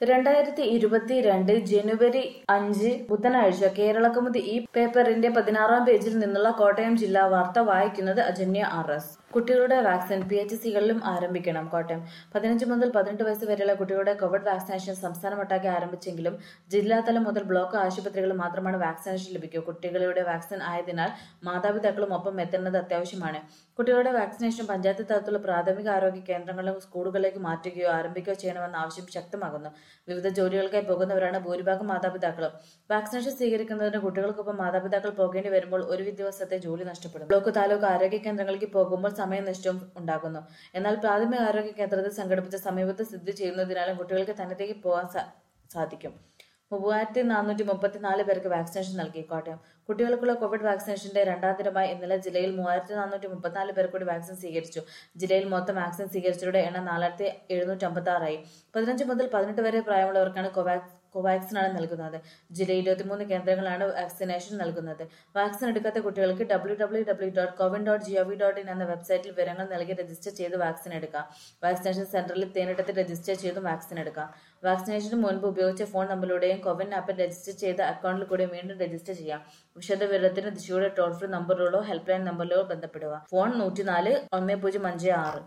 രണ്ടായിരത്തി ഇരുപത്തിരണ്ട് ജനുവരി അഞ്ച് ബുധനാഴ്ച കേരളകൗമുദി ഈ പേപ്പറിന്റെ പതിനാറാം പേജിൽ നിന്നുള്ള കോട്ടയം ജില്ലാ വാർത്ത വായിക്കുന്നത് അജന്യ ആർ എസ് കുട്ടികളുടെ വാക്സിൻ പി എച്ച് സികളിലും ആരംഭിക്കണം കോട്ടയം പതിനഞ്ച് മുതൽ പതിനെട്ട് വയസ്സ് വരെയുള്ള കുട്ടികളുടെ കോവിഡ് വാക്സിനേഷൻ സംസ്ഥാനമൊട്ടാകെ ആരംഭിച്ചെങ്കിലും ജില്ലാതലം മുതൽ ബ്ലോക്ക് ആശുപത്രികളിൽ മാത്രമാണ് വാക്സിനേഷൻ ലഭിക്കുക കുട്ടികളുടെ വാക്സിൻ ആയതിനാൽ മാതാപിതാക്കളും ഒപ്പം എത്തേണ്ടത് അത്യാവശ്യമാണ് കുട്ടികളുടെ വാക്സിനേഷൻ പഞ്ചായത്ത് തലത്തിലുള്ള പ്രാഥമിക ആരോഗ്യ കേന്ദ്രങ്ങളിലും സ്കൂളുകളിലേക്ക് മാറ്റുകയോ ആരംഭിക്കുകയോ ചെയ്യണമെന്ന ആവശ്യം ശക്തമാകുന്നു വിവിധ ജോലികൾക്കായി പോകുന്നവരാണ് ഭൂരിഭാഗം മാതാപിതാക്കളും വാക്സിനേഷൻ സ്വീകരിക്കുന്നതിന് കുട്ടികൾക്കൊപ്പം മാതാപിതാക്കൾ പോകേണ്ടി വരുമ്പോൾ ഒരു ദിവസത്തെ ജോലി നഷ്ടപ്പെടും ബ്ലോക്ക് താലൂക്ക് ആരോഗ്യ കേന്ദ്രങ്ങളിലേക്ക് പോകുമ്പോൾ സമയനഷ്ടവും ഉണ്ടാകുന്നു എന്നാൽ പ്രാഥമിക ആരോഗ്യ കേന്ദ്രത്തിൽ സംഘടിപ്പിച്ച സമീപത്ത് സ്ഥിതി ചെയ്യുന്നതിനാലും കുട്ടികൾക്ക് തന്നത്തേക്ക് പോകാൻ സാ- സാധിക്കും മൂവായിരത്തി നാനൂറ്റി മുപ്പത്തിനാല് പേർക്ക് വാക്സിനേഷൻ നൽകി കോട്ടയം കുട്ടികൾക്കുള്ള കോവിഡ് വാക്സിനേഷന്റെ രണ്ടാം ദിനമായി ഇന്നലെ ജില്ലയിൽ മൂവായിരത്തി നാനൂറ്റി മുപ്പത്തിനാല് പേർ കൂടി വാക്സിൻ സ്വീകരിച്ചു ജില്ലയിൽ മൊത്തം വാക്സിൻ സ്വീകരിച്ചവരുടെ എണ്ണം നാലായിരത്തി എഴുന്നൂറ്റി അമ്പത്തി ആറായി പതിനഞ്ച് മുതൽ പതിനെട്ട് വരെ പ്രായമുള്ളവർക്കാണ് കോവാക്സ് കോവാക്സിനാണ് നൽകുന്നത് ജില്ലയിൽ ഇരുപത്തിമൂന്ന് കേന്ദ്രങ്ങളാണ് വാക്സിനേഷൻ നൽകുന്നത് വാക്സിൻ എടുക്കാത്ത കുട്ടികൾക്ക് W W W dot CoWIN dot G O V dot in എന്ന വെബ്സൈറ്റിൽ വിവരങ്ങൾ നൽകി രജിസ്റ്റർ ചെയ്ത് വാക്സിൻ എടുക്കാം വാക്സിനേഷൻ സെന്ററിൽ തേനിടത്തിൽ രജിസ്റ്റർ ചെയ്തും വാക്സിൻ എടുക്കാം വാക്സിനേഷന് മുൻപ് ഉപയോഗിച്ച ഫോൺ നമ്പറിലൂടെയും കോവിൻ ആപ്പിൽ രജിസ്റ്റർ ചെയ്ത അക്കൗണ്ടിൽ കൂടി വീണ്ടും രജിസ്റ്റർ ചെയ്യാം വിശദ വിവരത്തിന് ദിശയുടെ ടോൾ ഫ്രീ നമ്പറിലോ ഹെൽപ്പ് ലൈൻ നമ്പറിലോ ബന്ധപ്പെടുക ഫോൺ നൂറ്റിനാല് ഒന്ന് പൂജ്യം അഞ്ച് ആറ്